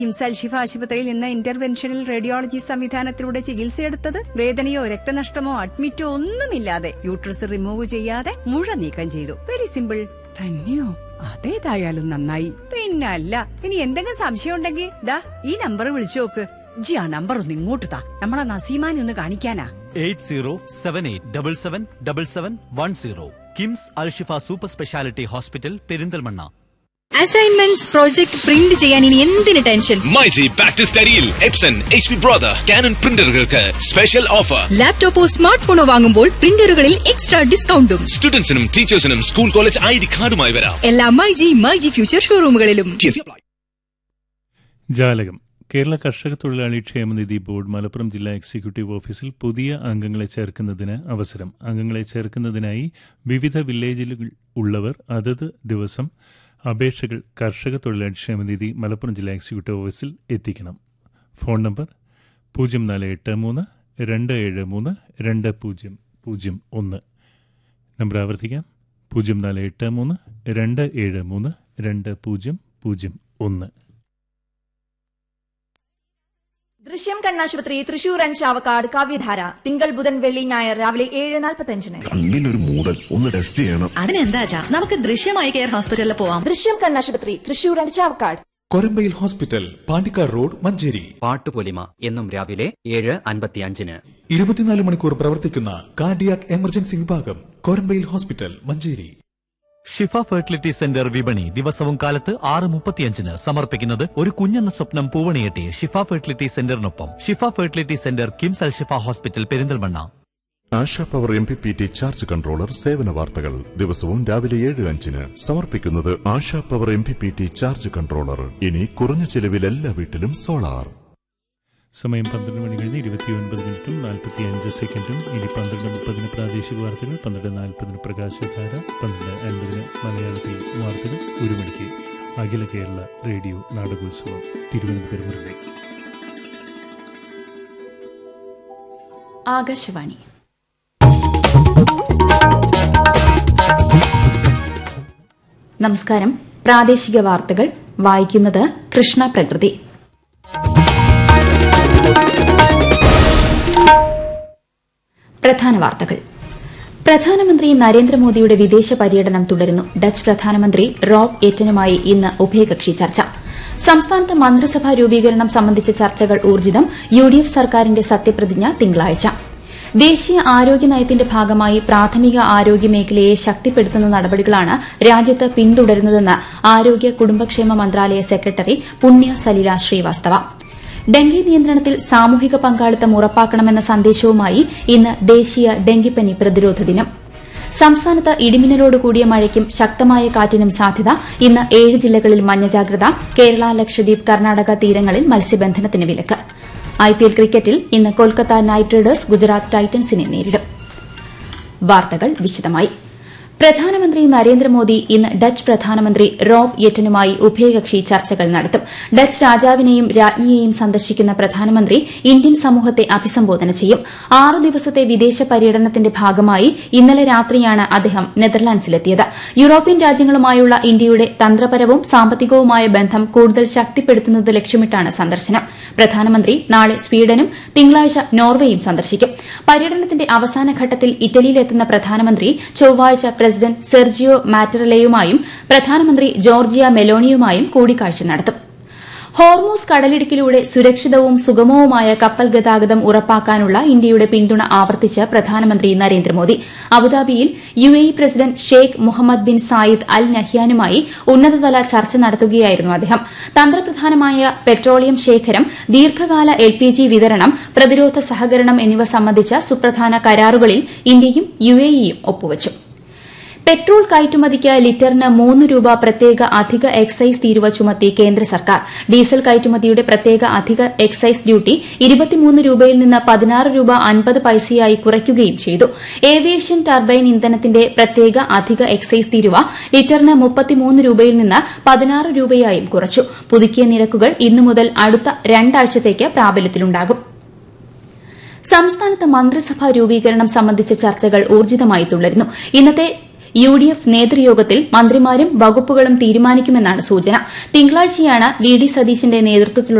കിംസൽ ഷിഫ ആശുപത്രിയിൽ ഇന്ന് interventional radiology സംവിധാനത്തിലൂടെ ചികിത്സയെടുത്തത് വേദനയോ രക്തനഷ്ടമോ അഡ്മിറ്റോ ഒന്നുമില്ലാതെ യൂട്രസ് റിമൂവ് ചെയ്യാതെ മുഴ നീക്കം ചെയ്തു വെരി സിമ്പിൾ തന്നെയോ അതേതായാലും നന്നായി പിന്നല്ല ഇനി എന്തെങ്കിലും സംശയം ഉണ്ടെങ്കിൽ ദാ ഈ നമ്പർ വിളിച്ചു നോക്ക് ജി ആ നമ്പർ ഒന്ന് ഇങ്ങോട്ട് താ നമ്മളെ നസീമാനെ ഒന്ന് കാണിക്കാനാ eight zero seven eight double seven double seven one zero KIMS Al Shifa super speciality hospital Perinthalmanna assignments project print ചെയ്യാൻ ഇനി എന്തിന് ടെൻഷൻ മൈജി ബാക്ക് ടു സ്റ്റഡിയിൽ Epson H P Brother Canon പ്രിന്ററുകൾക്ക് സ്പെഷ്യൽ ഓഫർ ലാപ്ടോപ്പോ സ്മാർട്ട് ഫോണോ വാങ്ങുമ്പോൾ പ്രിന്ററുകളിൽ എക്സ്ട്രാ ഡിസ്കൗണ്ടും സ്റ്റുഡൻസിനും ടീച്ചേഴ്സിനും സ്കൂൾ കോളേജ് ഐ ഡി കാർഡുമായി വരാം എല്ലാ മൈജി മൈജി ഫ്യൂച്ചർ ഷോറൂമുകളിലും ജാലകം കേരള കർഷക തൊഴിലാളി ക്ഷേമനിധി ബോർഡ് മലപ്പുറം ജില്ലാ എക്സിക്യൂട്ടീവ് ഓഫീസിൽ പുതിയ അംഗങ്ങളെ ചേർക്കുന്നതിന് അവസരം അംഗങ്ങളെ ചേർക്കുന്നതിനായി വിവിധ വില്ലേജിലുകൾ ഉള്ളവർ അതത് ദിവസം അപേക്ഷകൾ കർഷക തൊഴിലാളി ക്ഷേമനിധി മലപ്പുറം ജില്ലാ എക്സിക്യൂട്ടീവ് ഓഫീസിൽ എത്തിക്കണം ഫോൺ നമ്പർ പൂജ്യം നാല് എട്ട് മൂന്ന് രണ്ട് ഏഴ് മൂന്ന് രണ്ട് പൂജ്യം പൂജ്യം ഒന്ന് നമ്പർ ആവർത്തിക്കാം പൂജ്യം നാല് എട്ട് മൂന്ന് രണ്ട് ഏഴ് മൂന്ന് രണ്ട് പൂജ്യം പൂജ്യം ഒന്ന് ദൃശ്യം കണ്ണാശുപത്രി തൃശൂർ ആൻഡ് ചാവക്കാട് കാവ്യധാര തിങ്കൾ ബുധൻ വെള്ളി ഞായർ രാവിലെ ഏഴ് നാൽപ്പത്തഞ്ചിന് കണ്ണിനൊരു മൂടൽ ഒന്ന് ടെസ്റ്റ് ചെയ്യണം അതിനെന്താ നമുക്ക് ദൃശ്യമായി കെയർ ഹോസ്പിറ്റലിൽ പോവാം ദൃശ്യം കണ്ണാശുപത്രി Thrissur and Chavakkad Korambayil hospital Pandikkad road Manjeri Pattupolima എന്നും രാവിലെ ഏഴ് അൻപത്തിയഞ്ചിന് ഇരുപത്തിനാല് മണിക്കൂർ പ്രവർത്തിക്കുന്ന കാർഡിയാക് എമർജൻസി വിഭാഗം Korambayil hospital Manjeri Shifa fertility centre വിപണി ദിവസവും കാലത്ത് ആറ് മുപ്പത്തിയഞ്ചിന് സമർപ്പിക്കുന്നത് ഒരു കുഞ്ഞെന്ന സ്വപ്നം പൂവണിയെട്ടി ഷിഫ ഫെർട്ടിലിറ്റി സെന്ററിനൊപ്പം Shifa fertility centre KIMS Al Shifa hospital Perinthalmanna Asha power M P P T charge controller സേവന വാർത്തകൾ ദിവസവും രാവിലെ ഏഴ് അഞ്ചിന് സമർപ്പിക്കുന്നത് Asha power M P P T charge controller ഇനി കുറഞ്ഞ ചെലവിൽ എല്ലാ വീട്ടിലും സോളാർ സമയം പന്ത്രണ്ട് മണി കഴിഞ്ഞ് ഇരുപത്തിയൊൻപത് മിനിറ്റും നാൽപ്പത്തി അഞ്ച് സെക്കൻഡും ഇനി പന്ത്രണ്ട് മുപ്പതിന് പ്രാദേശിക വാർത്തകൾ പന്ത്രണ്ട് നാൽപ്പതിന് പ്രകാശധാര പന്ത്രണ്ട് അൻപതിന് മലയാളത്തിൽ വാർത്തകൾ ഒരു മണിക്ക് അഖില കേരള റേഡിയോ നാടകോത്സവം തിരുവനന്തപുരം റിലേ ആകാശവാണി നമസ്കാരം പ്രാദേശിക വാർത്തകൾ വായിക്കുന്നത് കൃഷ്ണ പ്രകൃതി പ്രധാന വാർത്തകൾ പ്രധാനമന്ത്രി നരേന്ദ്രമോദിയുടെ വിദേശ പര്യടനം തുടരുന്നു ഡച്ച് പ്രധാനമന്ത്രി റോബ് എറ്റനുമായി ഇന്ന് ഉഭയകക്ഷി ചർച്ച സംസ്ഥാനത്ത് മന്ത്രിസഭാ രൂപീകരണം സംബന്ധിച്ച ചർച്ചകൾ ഊർജിതം യു ഡി എഫ് സർക്കാരിന്റെ സത്യപ്രതിജ്ഞ തിങ്കളാഴ്ച ദേശീയ ആരോഗ്യ നയത്തിന്റെ ഭാഗമായി പ്രാഥമിക ആരോഗ്യ മേഖലയെ ശക്തിപ്പെടുത്തുന്ന നടപടികളാണ് രാജ്യത്ത് പിന്തുടരുന്നതെന്ന് ആരോഗ്യ കുടുംബക്ഷേമ മന്ത്രാലയ സെക്രട്ടറി പുണ്യ സലില ശ്രീവാസ്തവ ഡെങ്കി നിയന്ത്രണത്തിൽ സാമൂഹിക പങ്കാളിത്തം ഉറപ്പാക്കണമെന്ന സന്ദേശവുമായി ഇന്ന് ദേശീയ ഡെങ്കിപ്പനി പ്രതിരോധ ദിനം സംസ്ഥാനത്ത് ഇടിമിന്നലോട് കൂടിയ മഴയ്ക്കും ശക്തമായ കാറ്റിനും സാധ്യത ഇന്ന് ഏഴ് ജില്ലകളിൽ മഞ്ഞ ജാഗ്രത കേരള ലക്ഷദ്വീപ് കർണാടക തീരങ്ങളിൽ മത്സ്യബന്ധനത്തിന് വിലക്ക് ഐപിഎൽ ക്രിക്കറ്റിൽ ഇന്ന് കൊൽക്കത്ത നൈറ്റ് റൈഡേഴ്സ് ഗുജറാത്ത് ടൈറ്റൻസിനെ നേരിടും വാർത്തകൾ വിശദമായി പ്രധാനമന്ത്രി നരേന്ദ്രമോദി ഇന്ന് ഡച്ച് പ്രധാനമന്ത്രി റോബ് യെറ്റനുമായി ഉഭയകക്ഷി ചർച്ചകൾ നടത്തും ഡച്ച് രാജാവിനെയും രാജ്ഞിയെയും സന്ദർശിക്കുന്ന പ്രധാനമന്ത്രി ഇന്ത്യൻ സമൂഹത്തെ അഭിസംബോധന ചെയ്യും ആറു ദിവസത്തെ വിദേശ പര്യടനത്തിന്റെ ഭാഗമായി ഇന്നലെ രാത്രിയാണ് അദ്ദേഹം നെതർലാൻഡ്സിലെത്തിയത് യൂറോപ്യൻ രാജ്യങ്ങളുമായുള്ള ഇന്ത്യയുടെ തന്ത്രപരവും സാമ്പത്തികവുമായ ബന്ധം കൂടുതൽ ശക്തിപ്പെടുത്തുന്നത് ലക്ഷ്യമിട്ടാണ് സന്ദർശനം പ്രധാനമന്ത്രി നാളെ സ്വീഡനും തിങ്കളാഴ്ച നോർവേയും സന്ദർശിക്കും പര്യടനത്തിന്റെ അവസാന ഘട്ടത്തിൽ ഇറ്റലിയിലെത്തുന്ന പ്രധാനമന്ത്രി ചൊവ്വാഴ്ച പ്രസിഡന്റ് സെർജിയോ മാറ്ററലയുമായും പ്രധാനമന്ത്രി ജോർജിയ മെലോണിയുമായും കൂടിക്കാഴ്ച നടത്തും ഹോർമോസ് കടലിടുക്കിലൂടെ സുരക്ഷിതവും സുഗമവുമായ കപ്പൽ ഗതാഗതം ഉറപ്പാക്കാനുള്ള ഇന്ത്യയുടെ പിന്തുണ ആവർത്തിച്ച് പ്രധാനമന്ത്രി നരേന്ദ്രമോദി അബുദാബിയിൽ U A president Sheikh Mohammed bin Zayed Al നഹ്യാനുമായി ഉന്നതതല ചർച്ച നടത്തുകയായിരുന്നു അദ്ദേഹം തന്ത്രപ്രധാനമായ പെട്രോളിയം ശേഖരം ദീർഘകാല എൽ പി ജി വിതരണം പ്രതിരോധ സഹകരണം എന്നിവ സംബന്ധിച്ച സുപ്രധാന കരാറുകളിൽ ഇന്ത്യയും യു എയും ഒപ്പുവച്ചു പെട്രോൾ കയറ്റുമതിക്ക് ലിറ്ററിന് മൂന്ന് രൂപ പ്രത്യേക അധിക എക്സൈസ് തീരുവ ചുമത്തി കേന്ദ്ര സർക്കാർ ഡീസൽ കയറ്റുമതിയുടെ പ്രത്യേക അധിക എക്സൈസ് ഡ്യൂട്ടി ഇരുപത്തിമൂന്ന് രൂപയിൽ നിന്ന് പതിനാറ് രൂപ അൻപത് പൈസയായി കുറയ്ക്കുകയും ചെയ്തു ഏവിയേഷൻ ടർബൈൻ ഇന്ധനത്തിന്റെ പ്രത്യേക അധിക എക്സൈസ് തീരുവ ലിറ്ററിന് മുപ്പത്തിമൂന്ന് രൂപയിൽ നിന്ന് പതിനാറ് രൂപയായും കുറച്ചു പുതുക്കിയ നിരക്കുകൾ ഇന്നു മുതൽ അടുത്ത രണ്ടാഴ്ചത്തേക്ക് പ്രാബല്യത്തിലുണ്ടാകും സംസ്ഥാനത്ത് മന്ത്രിസഭാ രൂപീകരണം സംബന്ധിച്ച ചർച്ചകൾ ഊർജിതമായി തുടരുന്നു ഇന്നത്തെ യു ഡി എഫ് നേതൃയോഗത്തിൽ മന്ത്രിമാരും വകുപ്പുകളും തീരുമാനിക്കുമെന്നാണ് സൂചന തിങ്കളാഴ്ചയാണ് വി ഡി സതീശന്റെ നേതൃത്വത്തിലുള്ള